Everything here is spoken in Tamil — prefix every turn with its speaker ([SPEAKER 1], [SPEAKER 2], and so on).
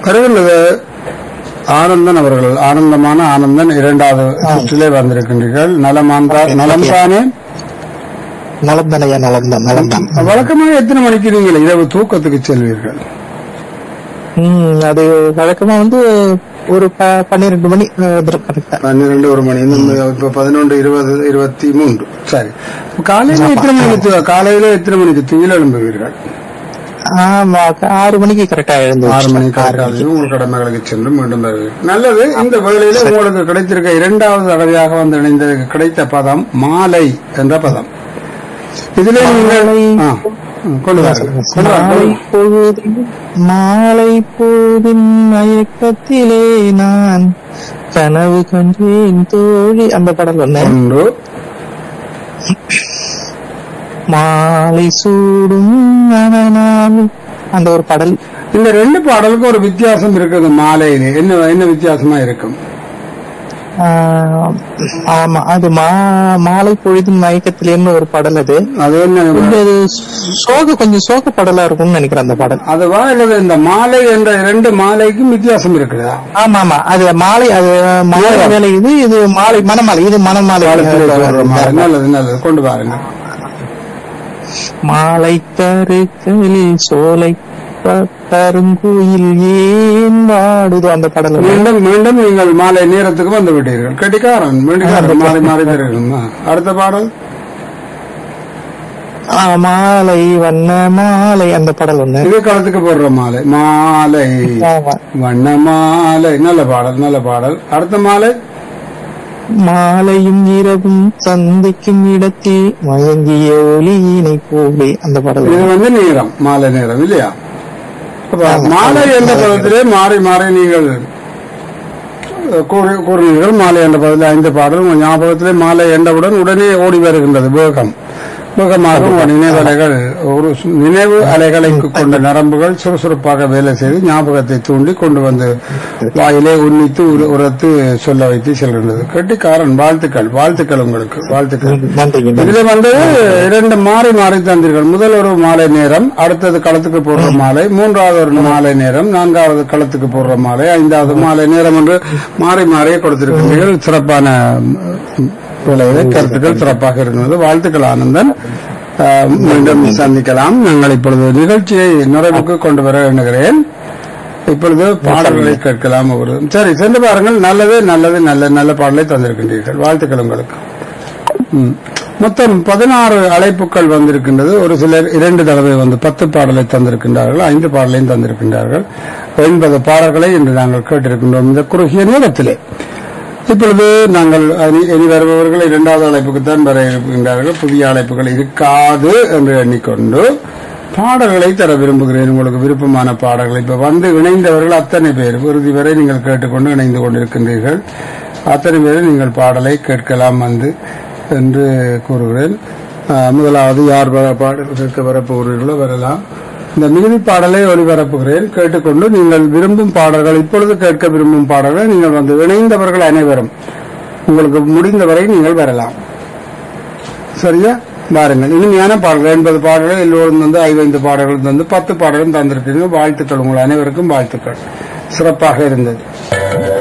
[SPEAKER 1] வருகின்றது ஆனந்தன் அவர்கள் ஆனந்தமான ஆனந்தன் இரண்டாவது சுற்றிலே வந்திருக்கின்றீர்கள் நலமாந்தார் நலம் தானே
[SPEAKER 2] நலம்தான் ஐயா நலம்தான் நலம்தான்
[SPEAKER 1] வழக்கமாக எத்தனை மணிக்கு நீங்கள் இரவு தூக்கத்துக்கு செல்வீர்கள்
[SPEAKER 2] ம் அது வழக்கமா வந்து ஒரு ப- பன்னிரெண்டு மணி கரெக்டா
[SPEAKER 1] பன்னிரண்டு ஒரு மணி இன்னும் இப்ப பதினொன்று இருபது இருபத்தி மூன்று சரி காலையில எத்தனை மணிக்கு தூ- காலையில எத்தனை மணிக்கு தூயில் எழும்புவீர்கள்
[SPEAKER 2] ஆமா ஆறு மணிக்கு கரெக்டா எழுந்து
[SPEAKER 1] ஆறு மணி காலையில் உங்கள் கடமைகளுக்கு சென்று மீண்டும் வருவீர்கள் நல்லது இந்த வேளையில உங்களுக்கு கிடைத்திருக்க இரண்டாவது தடவையாக வந்து இணைந்த கிடைத்த பதம் மாலை என்ற பதம் இதிலே நீங்கள் ஆ, ம், கொண்டு வாருங்கள். கொண்டு
[SPEAKER 2] மாலை
[SPEAKER 1] வாருங்கள்.
[SPEAKER 2] பொழுதின் மாலை பொழுதின் மயக்கத்திலே நான் கனவு கண்டேன் தோழி அந்த படம் ஒண்ணு
[SPEAKER 1] ஒன்று
[SPEAKER 2] மாலை சூடும் மணநாள் அந்த ஒரு பாடல்
[SPEAKER 1] இந்த ரெண்டு பாடலுக்கும் ஒரு வித்தியாசம் இருக்குது மாலையிலே என்ன என்ன வித்தியாசமா இருக்கும்
[SPEAKER 2] ஆஹ், ஆமா அது மா மாலை பொழுதின் மயக்கத்திலேன்னு ஒரு பாடல் அது
[SPEAKER 1] அது என்ன
[SPEAKER 2] கொஞ்சம் அது சோக கொஞ்சம் சோக பாடலா இருக்கும்னு நினைக்கிறேன் அந்த பாடல்
[SPEAKER 1] அதுவா இல்லது இந்த மாலை என்ற இரண்டு மாலைக்கும் வித்தியாசம் இருக்குதா
[SPEAKER 2] ஆமா ஆமா அது மாலை அது மாலை வேலை இது இது மாலை மணமாலை இது மணமாலை
[SPEAKER 1] காலத்திலே சொல்ற மாலை. நல்லது நல்லது கொண்டு பாருங்க
[SPEAKER 2] மாலை கருக்களில் சோலை ப- கருங்குயில் ஏன் வாடுது அந்த பாடல் வந்து.
[SPEAKER 1] மீண்டும் மீண்டும் நீங்கள் மாலை நேரத்துக்கு வந்து விட்டீர்கள் கெட்டிக்காரன் மீண்டும் மாறி மாறி தருகிறோம் அடுத்த பாடல்
[SPEAKER 2] ஆ, மாலை வண்ண மாலை அந்த பாடல் ஒண்ணு
[SPEAKER 1] இது காலத்துக்கு போடுற மாலை மாலை
[SPEAKER 2] ஆமா.
[SPEAKER 1] வண்ண மாலை நல்ல பாடல் நல்ல பாடல் அடுத்த மாலை
[SPEAKER 2] மாலையும் இரவும் சந்திக்கும் இடத்தில் மயங்கிய ஒளியினை போலே அந்த பாடல்
[SPEAKER 1] இது
[SPEAKER 2] ஒண்ணு.
[SPEAKER 1] வந்து நேரம் மாலை நேரம் இல்லையா அப்ப மாலை என்ற பதத்திலே மாறி மாறி நீங்கள் அஹ், கூறி- கூறினீர்கள் மாலை என்ற பதத்தில் ஐந்து பாடல் உங்கள் ஞாபகத்திலே மாலை என்றவுடன் உடனே ஓடி வருகின்றது வேகம் வேகமாக உங்கள் நினைவலைகள் ஒரு சு- நினைவு அலைகளை கொண்ட நரம்புகள் சுறுசுறுப்பாக வேலை செய்து ஞாபகத்தை தூண்டி கொண்டு வந்து வாயிலே உன்னித்து உர- உரத்து சொல்ல வைத்து செல்கின்றது கெட்டிக்காரன் வாழ்த்துக்கள் வாழ்த்துக்கள் உங்களுக்கு வாழ்த்துக்கள்
[SPEAKER 2] நன்றிங்க நன்றி.
[SPEAKER 1] இதுல வந்து இரண்டு மாறி மாறி தந்தீர்கள் முதல் ஒரு மாலை நேரம் அடுத்தது களத்துக்கு போடுற மாலை மூன்றாவது ஒரு மாலை நேரம் நான்காவது களத்துக்கு போடுற மாலை ஐந்தாவது மாலை நேரம் என்று மாறி மாறி கொடுத்திருக்கிறீர்கள் சிறப்பான ம், விளைவு கருத்துக்கள் சிறப்பாக இருந்தது வாழ்த்துக்கள் ஆனந்தன் ஆஹ், மீண்டும் சந்திக்கலாம் நாங்கள் இப்பொழுது நிகழ்ச்சியை நிறைவுக்கு கொண்டு வர எண்ணுகிறேன் இப்பொழுது பாடல்களை கேட்கலாம் ஒரு சரி சென்று பாருங்கள் நல்லது நல்லது நல்ல நல்ல பாடலை தந்திருக்கின்றீர்கள் வாழ்த்துக்கள் உங்களுக்கு ம். மொத்தம் பதினாறு அழைப்புகள் வந்திருக்கின்றது ஒரு சிலர் இரண்டு தடவை வந்து பத்து பாடலை தந்திருக்கின்றார்கள் ஐந்து பாடலையும் தந்திருக்கின்றார்கள் எண்பது பாடல்களை இன்று நாங்கள் கேட்டிருக்கின்றோம் இந்த குறுகிய நேரத்திலே இப்பொழுது நாங்கள் இனி- இனி வருபவர்கள் இரண்டாவது அழைப்புக்குத்தான் வர இருக்கின்றார்கள் புதிய அழைப்புகள் இருக்காது என்று எண்ணிக்கொண்டு பாடல்களை தர விரும்புகிறேன் உங்களுக்கு விருப்பமான பாடல்களை இப்ப வந்து இணைந்தவர்கள் அத்தனை பேர் இறுதி வரை நீங்கள் கேட்டுக்கொண்டு இணைந்து கொண்டிருக்கின்றீர்கள் அத்தனை பேரை நீங்கள் பாடலை கேட்கலாம் வந்து என்று கூறுகிறேன் ஆஹ், முதலாவது யார் வர- பாடல் கேட்க வரப்போகிறீர்களோ வரலாம் இந்த மிகுதி பாடலை ஒளிபரப்புகிறேன் கேட்டுக்கொண்டு நீங்கள் விரும்பும் பாடல்கள் இப்பொழுது கேட்க விரும்பும் பாடல்களை நீங்கள் வந்து இணைந்தவர்கள் அனைவரும் உங்களுக்கு முடிந்தவரை நீங்கள் வரலாம் சரியா பாருங்கள் இனிமையான பாடல்கள் எண்பது பாடல்கள் எல்லோரும் வந்து ஐந்து பாடல்கள் தந்து பத்து பாடலும் தந்திருக்கீங்க வாழ்த்துக்கள் உங்கள் அனைவருக்கும் வாழ்த்துக்கள் சிறப்பாக இருந்தது